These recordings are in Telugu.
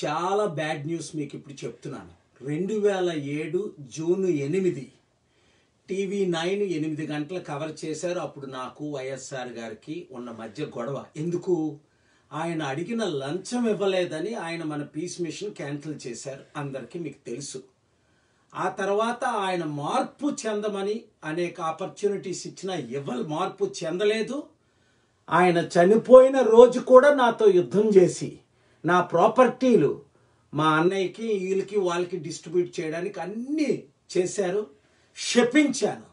చాలా బ్యాడ్ న్యూస్ మీకు ఇప్పుడు చెప్తున్నాను రెండు వేల ఏడు జూన్ ఎనిమిది టీవీ నైన్ ఎనిమిది గంటలు కవర్ చేశారు అప్పుడు నాకు వైఎస్ఆర్ గారికి ఉన్న మధ్య గొడవ ఎందుకు ఆయన అడిగిన లంచం ఇవ్వలేదని ఆయన మన పీస్ మిషన్ క్యాన్సిల్ చేశారు అందరికీ మీకు తెలుసు ఆ తర్వాత ఆయన మార్పు చెందమని అనేక ఆపర్చునిటీస్ ఇచ్చినా ఇవ్వ మార్పు చెందలేదు ఆయన చనిపోయిన రోజు కూడా నాతో యుద్ధం చేసి నా ప్రాపర్టీలు మా అన్నయ్యకి వీళ్ళకి వాళ్ళకి డిస్ట్రిబ్యూట్ చేయడానికి అన్నీ చేశారు శపించాను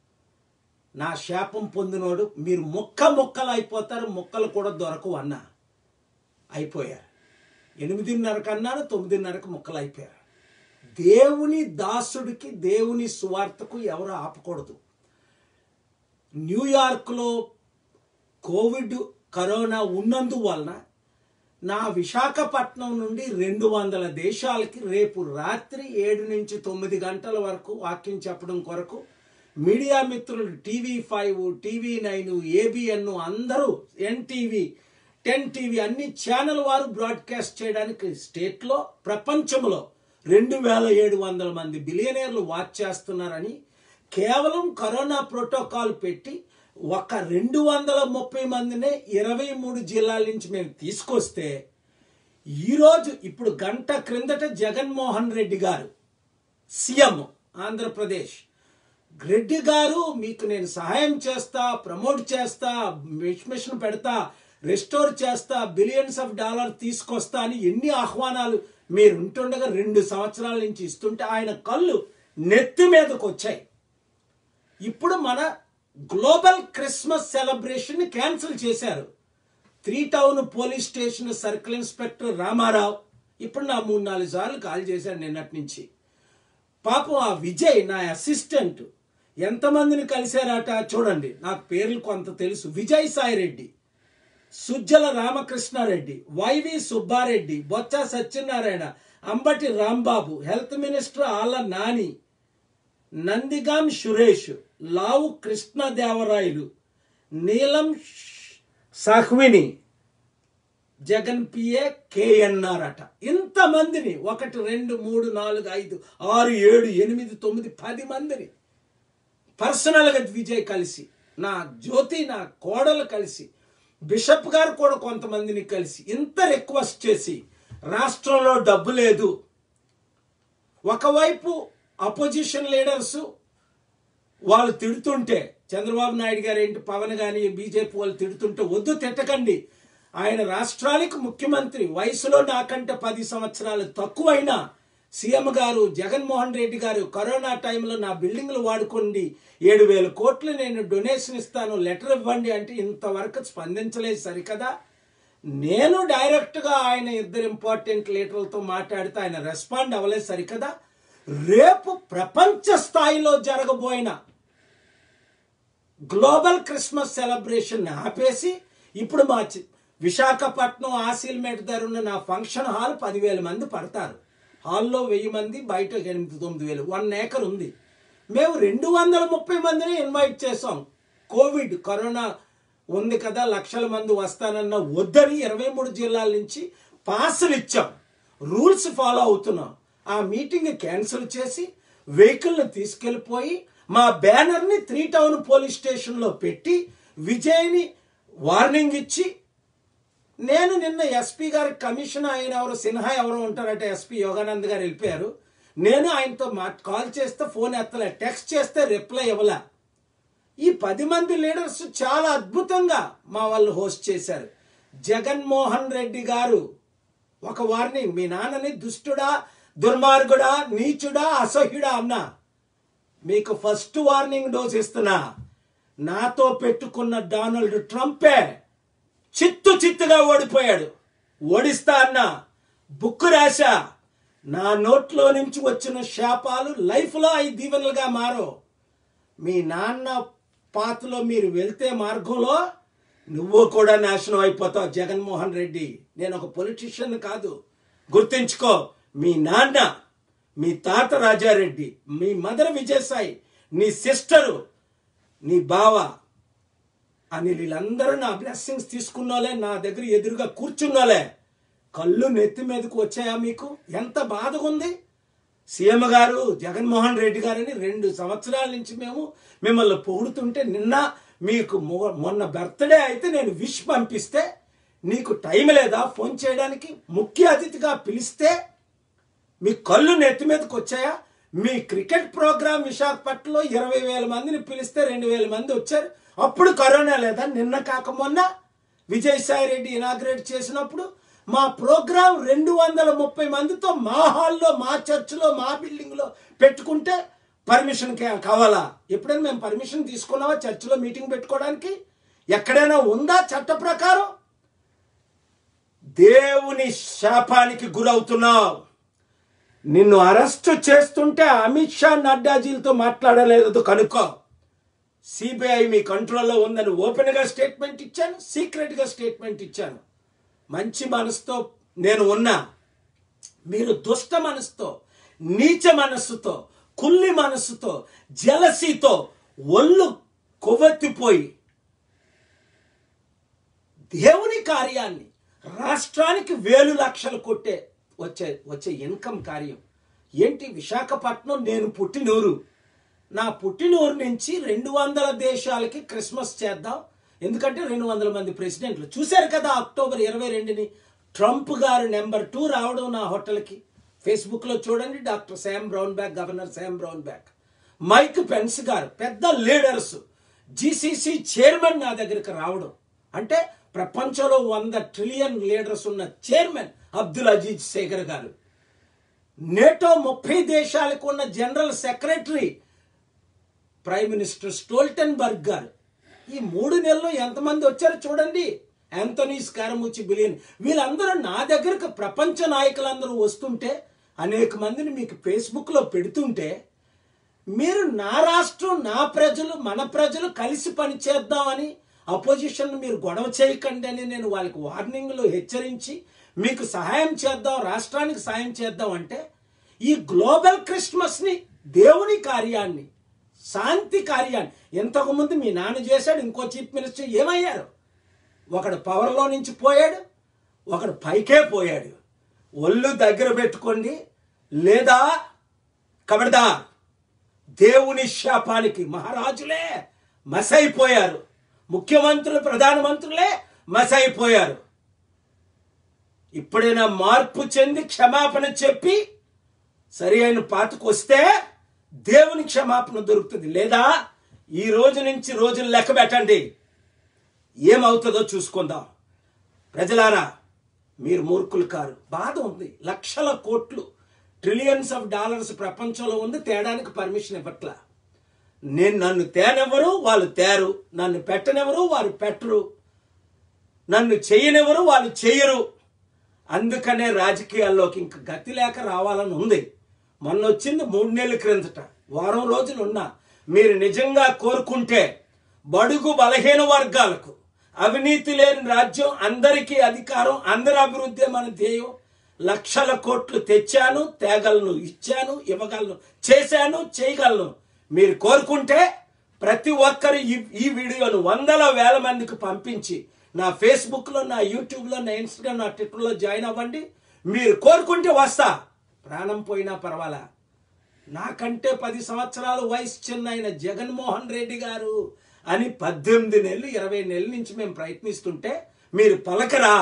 నా శాపం పొందినోడు మీరు ముక్క ముక్కలు అయిపోతారు ముక్కలు కూడా దొరకవు అన్నా అయిపోయారు ఎనిమిదిన్నరకు అన్నారు తొమ్మిదిన్నరకు ముక్కలు అయిపోయారు దేవుని దాసుడికి దేవుని సువార్తకు ఎవరు ఆపకూడదు న్యూయార్క్లో కోవిడ్ కరోనా ఉన్నందువలన నా విశాఖపట్నం నుండి రెండు వందల దేశాలకి రేపు రాత్రి ఏడు నుంచి తొమ్మిది గంటల వరకు వాక్యం చెప్పడం కొరకు మీడియా మిత్రులు TV five TV nine ABN అందరూ ఎన్టీవీ టెన్ టీవీ అన్ని ఛానల్ వారు బ్రాడ్కాస్ట్ చేయడానికి స్టేట్లో ప్రపంచంలో రెండు వేల ఏడు వందల మంది బిలియనీర్లు వాచ్ చేస్తున్నారని కేవలం కరోనా ప్రోటోకాల్ పెట్టి ఒక రెండు వందల ముప్పై మందినే ఇరవై మూడు జిల్లాల నుంచి మేము తీసుకొస్తే ఈరోజు ఇప్పుడు గంట క్రిందట జగన్మోహన్ రెడ్డి గారు సీఎం ఆంధ్రప్రదేశ్ రెడ్డి గారు మీకు నేను సహాయం చేస్తా ప్రమోట్ చేస్తా మిషన్ పెడతా రెస్టోర్ చేస్తా బిలియన్స్ ఆఫ్ డాలర్ తీసుకొస్తా అని ఎన్ని ఆహ్వానాలు మీరు ఉంటుండగా రెండు సంవత్సరాల నుంచి ఇస్తుంటే ఆయన కళ్ళు నెత్తి మీదకు వచ్చాయి ఇప్పుడు మన గ్లోబల్ క్రిస్మస్ సెలబ్రేషన్ క్యాన్సిల్ చేశారు three town police station circle inspector Ramarao ఇప్పుడు నా మూడు నాలుగు సార్లు కాల్ చేశాడు నిన్నటి నుంచి పాపం ఆ విజయ్ నా అసిస్టెంట్ ఎంతమందిని కలిశారట చూడండి నాకు పేర్లు కొంత తెలుసు Vijay Sai Reddy Sujjala Ramakrishna Reddy YV Subba Reddy Botsa Satyanarayana Ambati Rambabu health minister Alla Nani Nandigam Suresh లావు కృష్ణదేవరాయలు నీలం సహ్విని జగన్ పిఏ కేఎన్ఆర్ అట ఇంతమందిని ఒకటి రెండు మూడు నాలుగు ఐదు ఆరు ఏడు ఎనిమిది తొమ్మిది పది మందిని పర్సనల్గా విజయ్ కలిసి నా జ్యోతి నా కోడలు కలిసి బిషప్ గారు కూడా కొంతమందిని కలిసి ఇంత రిక్వెస్ట్ చేసి రాష్ట్రంలో డబ్బు లేదు ఒకవైపు అపోజిషన్ లీడర్స్ వాళ్ళు తిడుతుంటే చంద్రబాబు నాయుడు గారు ఏంటి పవన్ కానీ బీజేపీ వాళ్ళు తిడుతుంటే వద్దు తిట్టకండి ఆయన రాష్ట్రానికి ముఖ్యమంత్రి వయసులో నాకంటే పది సంవత్సరాలు తక్కువైనా సీఎం గారు జగన్మోహన్ రెడ్డి గారు కరోనా టైంలో నా బిల్డింగ్లు వాడుకోండి ఏడు వేల కోట్లు నేను డొనేషన్ ఇస్తాను లెటర్ ఇవ్వండి అంటే ఇంతవరకు స్పందించలేదు సరికదా నేను డైరెక్ట్గా ఆయన ఇద్దరు ఇంపార్టెంట్ లీడర్లతో మాట్లాడితే ఆయన రెస్పాండ్ అవ్వలేదు సరికదా రేపు ప్రపంచ స్థాయిలో జరగబోయిన గ్లోబల్ క్రిస్మస్ సెలబ్రేషన్ ఆపేసి ఇప్పుడు మా చి- విశాఖపట్నం ఆసిల్మేట్ దగ్గర ఉన్న నా ఫంక్షన్ హాల్ పదివేల మంది పడతారు హాల్లో వెయ్యి మంది బయట ఎనిమిది తొమ్మిది వేలు వన్ ఏకర్ ఉంది మేము రెండు వందల ముప్పై మందిని ఇన్వైట్ చేసాం కోవిడ్ కరోనా ఉంది కదా లక్షల మంది వస్తానన్న వద్దని ఇరవై మూడు జిల్లాల నుంచి పాసులు ఇచ్చాం రూల్స్ ఫాలో అవుతున్నాం ఆ మీటింగ్ క్యాన్సిల్ చేసి వెహికల్ని తీసుకెళ్ళిపోయి మా బ్యానర్ని త్రీ టౌన్ పోలీస్ స్టేషన్లో పెట్టి విజయ్ని వార్నింగ్ ఇచ్చి నేను నిన్న ఎస్పీ గారి కమిషన్ ఆయన ఎవరు సిన్హా ఎవరు ఉంటారట ఎస్పీ యోగానంద్ గారు వెళ్ళిపోయారు నేను ఆయనతో మా కాల్ చేస్తే ఫోన్ ఎత్తలే టెక్స్ట్ చేస్తే రిప్లై ఇవ్వలే ఈ పది మంది లీడర్స్ చాలా అద్భుతంగా మా వాళ్ళు హోస్ట్ చేశారు జగన్మోహన్ రెడ్డి గారు ఒక వార్నింగ్ మీ నాన్నని దుష్టుడా దుర్మార్గుడా నీచుడా అసహ్యుడా అన్నా మీకు ఫస్ట్ వార్నింగ్ డోస్ ఇస్తున్నా నాతో పెట్టుకున్న డొనాల్డ్ ట్రంపే చిత్తు చిత్తుగా ఓడిపోయాడు ఓడిస్తా అన్న బుక్ రాశా నా నోట్లో నుంచి వచ్చిన శాపాలు లైఫ్లో అవి దీవెనలుగా మారో మీ నాన్న పాతలో మీరు వెళ్తే మార్గంలో నువ్వు కూడా నాశనం అయిపోతావు జగన్మోహన్ రెడ్డి నేను ఒక పొలిటీషియన్ కాదు గుర్తుంచుకో మీ నాన్న మీ తాత రాజారెడ్డి మీ మదర్ విజయసాయి నీ సిస్టరు నీ బావ అని వీళ్ళందరూ నా బ్లెస్సింగ్స్ తీసుకున్నోలే నా దగ్గర ఎదురుగా కూర్చున్నోలే కళ్ళు నెత్తి మీదకు వచ్చాయా మీకు ఎంత బాధగా ఉంది సీఎం గారు జగన్మోహన్ రెడ్డి గారిని రెండు సంవత్సరాల నుంచి మేము మిమ్మల్ని పొగుడుతుంటే నిన్న మీకు మొ- మొన్న బర్త్డే అయితే నేను విష్ పంపిస్తే నీకు టైం లేదా ఫోన్ చేయడానికి ముఖ్య అతిథిగా పిలిస్తే మీ కళ్ళు నెత్తి మీదకి వచ్చాయా మీ క్రికెట్ ప్రోగ్రాం విశాఖపట్నంలో ఇరవై వేల మందిని పిలిస్తే రెండు వేల మంది వచ్చారు అప్పుడు కరోనా లేదా నిన్న కాక మొన్న విజయసాయి రెడ్డి ఇనాగ్రేట్ చేసినప్పుడు మా ప్రోగ్రాం రెండు వందల ముప్పై మందితో మా హాల్లో మా చర్చిలో మా బిల్డింగ్లో పెట్టుకుంటే పర్మిషన్ కా- కావాలా ఎప్పుడైనా మేము పర్మిషన్ తీసుకున్నావా చర్చిలో మీటింగ్ పెట్టుకోవడానికి ఎక్కడైనా ఉందా చట్ట ప్రకారం దేవుని శాపానికి గురవుతున్నావు నిన్ను అరెస్ట్ చేస్తుంటే అమిత్ షా నడ్డాజీలతో మాట్లాడలేదు కనుక్కో సిబిఐ మీ కంట్రోల్లో ఉందని ఓపెన్గా స్టేట్మెంట్ ఇచ్చాను సీక్రెట్గా స్టేట్మెంట్ ఇచ్చాను మంచి మనసుతో నేను ఉన్నా మీరు దుష్ట మనసుతో నీచ మనస్సుతో కుల్లి మనస్సుతో జలసీతో ఒళ్ళు కొవ్వెత్తిపోయి దేవుని కార్యాన్ని రాష్ట్రానికి వేలు లక్షలు కొట్టే వచ్చే వచ్చే ఇన్కమ్ కార్యం ఏంటి విశాఖపట్నం నేను పుట్టినూరు నా పుట్టినూరు నుంచి రెండు వందల దేశాలకి క్రిస్మస్ చేద్దాం ఎందుకంటే రెండు వందల మంది ప్రెసిడెంట్లు చూశారు కదా అక్టోబర్ ఇరవై రెండుని ట్రంప్ గారు నెంబర్ టూ రావడం నా హోటల్కి ఫేస్బుక్లో చూడండి doctor Sam Brownback governor Sam Brownback Mike Pence గారు పెద్ద లీడర్స్ జీసీసీ చైర్మన్ నా దగ్గరికి రావడం అంటే ప్రపంచంలో వంద ట్రిలియన్ లీడర్స్ ఉన్న చైర్మన్ అబ్దుల్ అజీజ్ శేఖర్ గారు నేటో ముప్పై దేశాలకు ఉన్న general secretary prime minister Stoltenberg గారు ఈ మూడు నెలలు ఎంతమంది వచ్చారో చూడండి యాంథనీ స్కారముచి బిలియన్ వీళ్ళందరూ నా దగ్గరకు ప్రపంచ నాయకులందరూ వస్తుంటే అనేక మందిని మీకు ఫేస్బుక్లో పెడుతుంటే మీరు నా రాష్ట్రం నా ప్రజలు మన ప్రజలు కలిసి పనిచేద్దామని అపోజిషన్ మీరు గొడవ చేయకండి అని నేను వాళ్ళకి వార్నింగ్లు హెచ్చరించి మీకు సహాయం చేద్దాం రాష్ట్రానికి సహాయం చేద్దాం అంటే ఈ గ్లోబల్ క్రిస్మస్ని దేవుని కార్యాన్ని శాంతి కార్యాన్ని ఇంతకుముందు మీ నాన్న చేశాడు ఇంకో చీఫ్ మినిస్టర్ ఏమయ్యారు ఒకడు పవర్లో నుంచి పోయాడు ఒకడు పైకే పోయాడు ఒళ్ళు దగ్గర పెట్టుకోండి లేదా కబడదా దేవుని శాపానికి మహారాజులే మసైపోయారు ముఖ్యమంత్రులు ప్రధానమంత్రులే మసైపోయారు ఇప్పుడైనా మార్పు చెంది క్షమాపణ చెప్పి సరి అయిన పాతకు వస్తే దేవుని క్షమాపణ దొరుకుతుంది లేదా ఈ రోజు నుంచి రోజులు లెక్క పెట్టండి ఏమవుతుందో చూసుకుందాం ప్రజలారా మీరు మూర్ఖులు కారు బాధ ఉంది లక్షల కోట్లు ట్రిలియన్స్ ఆఫ్ డాలర్స్ ప్రపంచంలో ఉంది తేడానికి పర్మిషన్ ఇవ్వట్లా నేను నన్ను తేనెవరు వాళ్ళు తేరు నన్ను పెట్టనెవరు వారు పెట్టరు నన్ను చెయ్యనెవరు వాళ్ళు చెయ్యరు అందుకనే రాజకీయాల్లోకి ఇంక గతి లేక రావాలని ఉంది మొన్న వచ్చింది మూడు నెలల క్రిందట వారం రోజులు ఉన్నా మీరు నిజంగా కోరుకుంటే బడుగు బలహీన వర్గాలకు అవినీతి లేని రాజ్యం అందరికీ అధికారం అందరి అభివృద్ధి మన ధ్యేయం లక్షల కోట్లు తెచ్చాను తేగలను ఇచ్చాను ఇవ్వగలను చేశాను చేయగలను మీరు కోరుకుంటే ప్రతి ఒక్కరు ఈ ఈ వీడియోను వందల వేల మందికి పంపించి నా ఫేస్బుక్లో నా యూట్యూబ్లో నా ఇన్స్టాగ్రామ్ నా ట్విట్టర్లో జాయిన్ అవ్వండి మీరు కోరుకుంటే వస్తా ప్రాణం పోయినా పర్వాలా నాకంటే పది సంవత్సరాల వయసు చిన్న ఆయన జగన్మోహన్ రెడ్డి గారు అని పద్దెనిమిది నెలలు ఇరవై నెలల నుంచి మేము ప్రయత్నిస్తుంటే మీరు పలకరా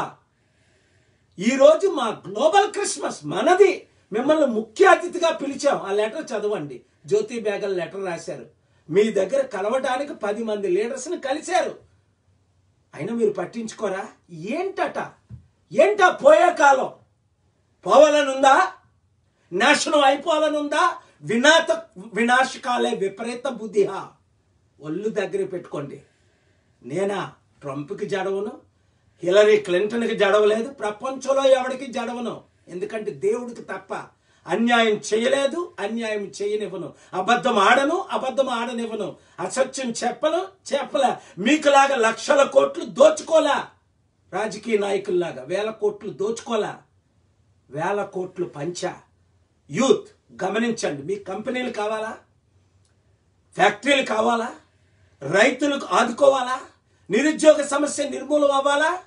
ఈరోజు మా గ్లోబల్ క్రిస్మస్ మనది మిమ్మల్ని ముఖ్య అతిథిగా పిలిచాం ఆ లెటర్ చదవండి జ్యోతి బేగల్ లెటర్ రాశారు మీ దగ్గర కలవడానికి పది మంది లీడర్స్ని కలిశారు అయినా మీరు పట్టించుకోరా ఏంటట ఏంటా పోయే కాలం పోవాలనుందా నాశనం అయిపోవాలనుందా వినాత వినాశకాలే విపరీత బుద్ధిహా ఒళ్ళు దగ్గర పెట్టుకోండి నేనా ట్రంప్కి జడవను హిలరీ క్లింటన్కి జడవలేదు ప్రపంచంలో ఎవరికి జడవను ఎందుకంటే దేవుడికి తప్ప అన్యాయం చేయలేదు అన్యాయం చేయనివ్వను అబద్ధం ఆడను అబద్ధం ఆడనివ్వను అసత్యం చెప్పను చెప్పలే మీకులాగా లక్షల కోట్లు దోచుకోలే రాజకీయ నాయకుల్లాగా వేల కోట్లు దోచుకోలే వేల కోట్లు పంచా యూత్ గమనించండి మీ కంపెనీలు కావాలా ఫ్యాక్టరీలు కావాలా రైతులకు ఆదుకోవాలా నిరుద్యోగ సమస్య నిర్మూలం అవ్వాలా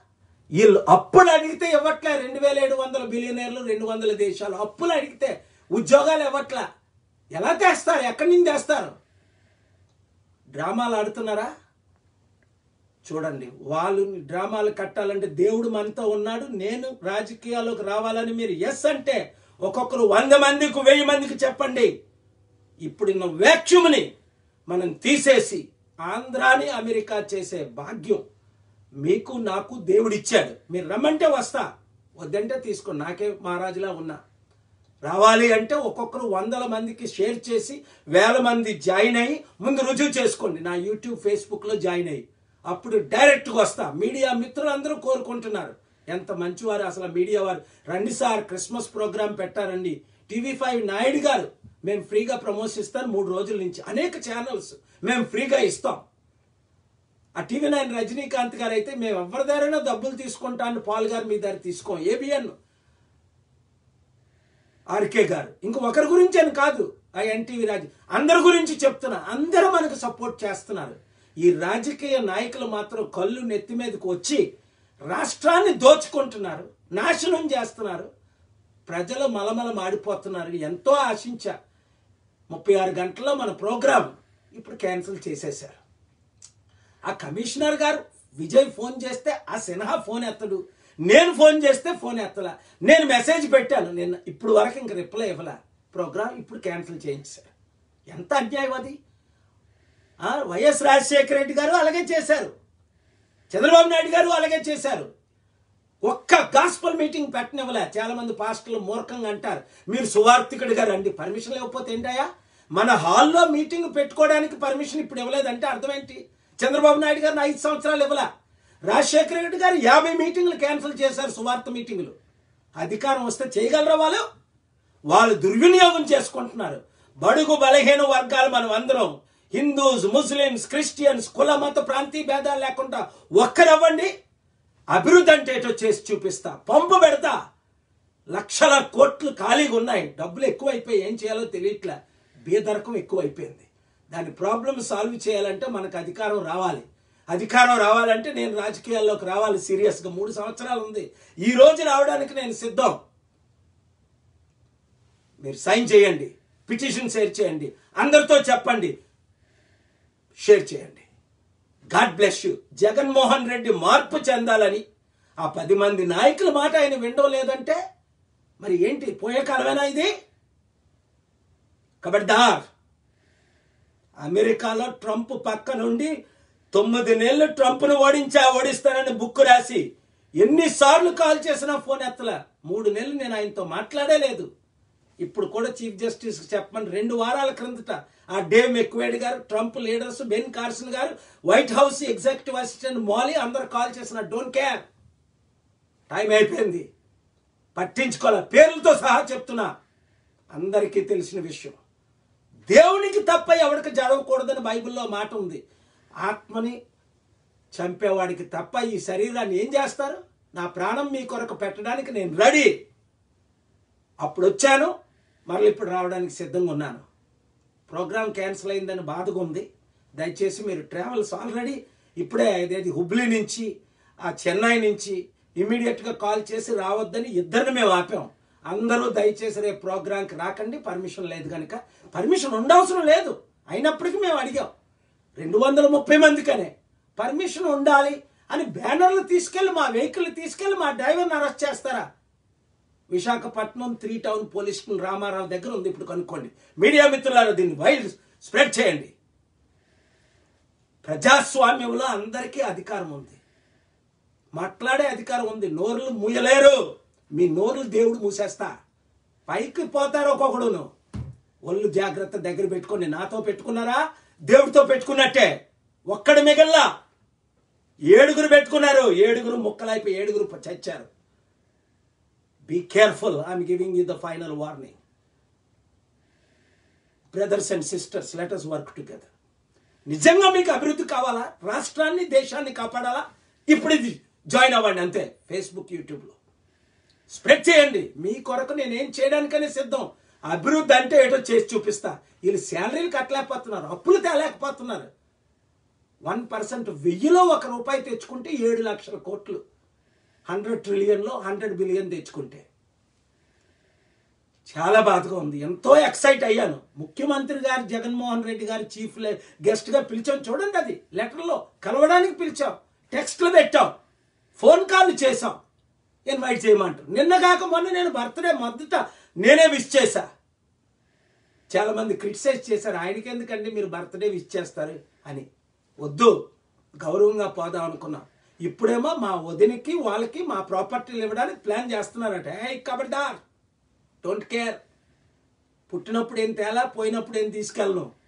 వీళ్ళు అప్పులు అడిగితే ఇవ్వట్లే రెండు వేల ఏడు వందల బిలియనర్లు రెండు వందల దేశాలు అప్పులు అడిగితే ఉద్యోగాలు ఇవ్వట్లే ఎలా తెస్తారు ఎక్కడి నుంచి తెస్తారు డ్రామాలు ఆడుతున్నారా చూడండి వాళ్ళు డ్రామాలు కట్టాలంటే దేవుడు మనతో ఉన్నాడు నేను రాజకీయాల్లోకి రావాలని మీరు ఎస్ అంటే ఒక్కొక్కరు వంద మందికి వెయ్యి మందికి చెప్పండి ఇప్పుడున్న వ్యాక్యూమ్ని మనం తీసేసి ఆంధ్రాని అమెరికా చేసే భాగ్యం మీకు నాకు దేవుడిచ్చాడు మీరు రమ్మంటే వస్తా వద్దంటే తీసుకో నాకే మహారాజులా ఉన్నా రావాలి అంటే ఒక్కొక్కరు వందల మందికి షేర్ చేసి వేల మంది జాయిన్ అయ్యి ముందు రుజువు చేసుకోండి నా యూట్యూబ్ ఫేస్బుక్లో జాయిన్ అయ్యి అప్పుడు డైరెక్ట్గా వస్తా మీడియా మిత్రులందరూ కోరుకుంటున్నారు ఎంత మంచివారు అసలు మీడియా వారు రండి సార్ క్రిస్మస్ ప్రోగ్రాం పెట్టారండి టీవీ ఫైవ్ నాయుడు గారు మేము ఫ్రీగా ప్రమోషన్ ఇస్తాం మూడు రోజుల నుంచి అనేక ఛానల్స్ మేము ఫ్రీగా ఇస్తాం ఆ టీవీ నైన్ రజనీకాంత్ గారు అయితే మేము ఎవరి దగ్గరైనా డబ్బులు తీసుకుంటాను పాల్ గారు మీ దగ్గర తీసుకోం ఏబిఎన్ ఆర్కే గారు ఇంక ఒకరి గురించి అని కాదు ఆ ఎన్టీవీ రాజు అందరి గురించి చెప్తున్నా అందరూ మనకు సపోర్ట్ చేస్తున్నారు ఈ రాజకీయ నాయకులు మాత్రం కళ్ళు నెత్తి మీదకి వచ్చి రాష్ట్రాన్ని దోచుకుంటున్నారు నాశనం చేస్తున్నారు ప్రజలు మలమల మాడిపోతున్నారు ఎంతో ఆశించా ముప్పై ఆరు గంటల్లో మన ప్రోగ్రాం ఇప్పుడు క్యాన్సిల్ చేసేశారు ఆ కమిషనర్ గారు విజయ్ ఫోన్ చేస్తే ఆ సిన్హా ఫోన్ ఎత్తడు నేను ఫోన్ చేస్తే ఫోన్ ఎత్తలా నేను మెసేజ్ పెట్టాను నేను ఇప్పుడు వరకు ఇంక రిప్లై ఇవ్వలా ప్రోగ్రామ్ ఇప్పుడు క్యాన్సిల్ చేయించారు ఎంత అన్యాయం అది ఆ, వైఎస్ రాజశేఖర రెడ్డి గారు అలాగే చేశారు చంద్రబాబు నాయుడు గారు అలాగే చేశారు ఒక్క గాస్పల్ మీటింగ్ పెట్టనివ్వలే చాలా మంది పాస్టర్లు మూర్ఖంగా అంటారు మీరు సువార్థికుడిగా రండి పర్మిషన్ ఇవ్వకపోతే ఏంటయ్యా మన హాల్లో మీటింగ్ పెట్టుకోవడానికి పర్మిషన్ ఇప్పుడు ఇవ్వలేదంటే అర్థం ఏంటి చంద్రబాబు నాయుడు గారిని ఐదు సంవత్సరాలు ఇవ్వలే రాజశేఖర రెడ్డి గారు యాభై మీటింగ్లు క్యాన్సిల్ చేశారు సువార్త మీటింగులు అధికారం వస్తే చేయగలరా వాళ్ళు వాళ్ళు దుర్వినియోగం చేసుకుంటున్నారు బడుగు బలహీన వర్గాలు మనం అందరం హిందూస్ ముస్లిమ్స్ క్రిస్టియన్స్ కుల మత ప్రాంతీయ భేదాలు లేకుండా ఒక్కరవ్వండి అభివృద్ధి అంటే ఏటో చేసి చూపిస్తా పంపు పెడతా లక్షల కోట్లు ఖాళీగా ఉన్నాయి డబ్బులు ఎక్కువైపోయి ఏం చేయాలో తెలియట్లే బేదరకం ఎక్కువైపోయింది దాని ప్రాబ్లమ్ సాల్వ్ చేయాలంటే మనకు అధికారం రావాలి అధికారం రావాలంటే నేను రాజకీయాల్లోకి రావాలి సీరియస్గా మూడు సంవత్సరాలు ఉంది ఈ రోజు రావడానికి నేను సిద్ధం మీరు సైన్ చేయండి పిటిషన్ షేర్ చేయండి అందరితో చెప్పండి షేర్ చేయండి god bless you Jaganmohan Reddy మార్పు చెందాలని ఆ పది మంది నాయకుల మాట ఆయన వినడం లేదంటే మరి ఏంటి పోయే కాలమేనా ఇది కబడ్దార్ అమెరికాలో ట్రంప్ పక్క నుండి తొమ్మిది నెలలు ట్రంప్ను ఓడించా ఓడిస్తానని బుక్ రాసి ఎన్నిసార్లు కాల్ చేసినా ఫోన్ ఎత్తల మూడు నెలలు నేను ఆయనతో మాట్లాడే లేదు ఇప్పుడు కూడా చీఫ్ జస్టిస్ చెప్పమని రెండు వారాల క్రిందట ఆ డేవ్ మెక్వేడ్ గారు ట్రంప్ లీడర్స్ బెన్ కార్సన్ గారు White House executive assistant Molly అందరు కాల్ చేసిన డోంట్ కేర్ టైం అయిపోయింది పట్టించుకోలే పేర్లతో సహా చెప్తున్నా అందరికీ తెలిసిన విషయం దేవునికి తప్ప ఎవరికి జరగకూడదని బైబిల్లో మాట ఉంది ఆత్మని చంపేవాడికి తప్ప ఈ శరీరాన్ని ఏం చేస్తారు నా ప్రాణం మీ కొరకు పెట్టడానికి నేను రెడీ అప్పుడు వచ్చాను మరలా ఇప్పుడు రావడానికి సిద్ధంగా ఉన్నాను ప్రోగ్రామ్ క్యాన్సిల్ అయిందని బాధగా ఉంది దయచేసి మీరు ట్రావెల్స్ ఆల్రెడీ ఇప్పుడే ఇదేది హుబ్లీ నుంచి ఆ చెన్నై నుంచి ఇమీడియట్గా కాల్ చేసి రావద్దని ఇద్దరిని మేము ఆపాం అందరూ దయచేసి రేపు ప్రోగ్రాంకి రాకండి పర్మిషన్ లేదు కనుక పర్మిషన్ ఉండవసరం లేదు అయినప్పటికీ మేము అడిగాం రెండు వందల ముప్పై మందికనే పర్మిషన్ ఉండాలి అని బ్యానర్లు తీసుకెళ్లి మా వెహికల్ తీసుకెళ్లి మా డ్రైవర్ని అరెస్ట్ చేస్తారా Visakhapatnam three town police station Ramarao దగ్గర ఉంది ఇప్పుడు కనుక్కోండి మీడియా మిత్రులారా దీన్ని వైడ్ స్ప్రెడ్ చేయండి ప్రజాస్వామ్యంలో అందరికీ అధికారం ఉంది మాట్లాడే అధికారం ఉంది నోరులు మూయలేరు మీ నోరులు దేవుడు మూసేస్తా పైకి పోతారు ఒక్కొక్కడును ఒళ్ళు జాగ్రత్త దగ్గర పెట్టుకొని నాతో పెట్టుకున్నారా దేవుడితో పెట్టుకున్నట్టే ఒక్కడు మిగల్లా ఏడుగురు పెట్టుకున్నారు ఏడుగురు ముక్కలైపోయి ఏడుగురు చచ్చారు be careful I'm giving you the final warning brothers and sisters let us work together నిజంగా మీకు అభివృద్ధి కావాలా రాష్ట్రాన్ని దేశాన్ని కాపాడాలా ఇప్పుడు ఇది జాయిన్ అవ్వండి అంతే ఫేస్బుక్ యూట్యూబ్లో స్ప్రెడ్ చేయండి మీ కొరకు నేను ఏం చేయడానికనే సిద్ధం అభివృద్ధి అంటే ఏటో చేసి చూపిస్తా వీళ్ళు శాలరీలు కట్టలేకపోతున్నారు అప్పులు తేలేకపోతున్నారు వన్ పర్సెంట్ వెయ్యిలో ఒక రూపాయి తెచ్చుకుంటే ఏడు లక్షల కోట్లు హండ్రెడ్ ట్రిలియన్లో హండ్రెడ్ బిలియన్ తెచ్చుకుంటే చాలా బాధగా ఉంది ఎంతో ఎక్సైట్ అయ్యాను ముఖ్యమంత్రి గారు జగన్మోహన్ రెడ్డి గారు చీఫ్ గెస్ట్గా పిలిచాం చూడండి అది లెటర్లో కలవడానికి పిలిచాం టెక్స్ట్లు పెట్టాం ఫోన్ కాల్ చేసాం ఇన్వైట్ చేయమంటారు నిన్న కాక మొన్న నేను బర్త్డే మొదట నేనే విష్ చేశా చాలా మంది క్రిటిసైజ్ చేశారు ఆయనకి ఎందుకండి మీరు బర్త్డే విష్ చేస్తారు అని వద్దు గౌరవంగా పోదాం అనుకున్నాం ఇప్పుడేమో మా వదినికి వాళ్ళకి మా ప్రాపర్టీలు ఇవ్వడానికి ప్లాన్ చేస్తున్నారట ఏ కబడ్దార్ డోంట్ కేర్ పుట్టినప్పుడు ఏం తేలా పోయినప్పుడు ఏం తీసుకెళ్ళను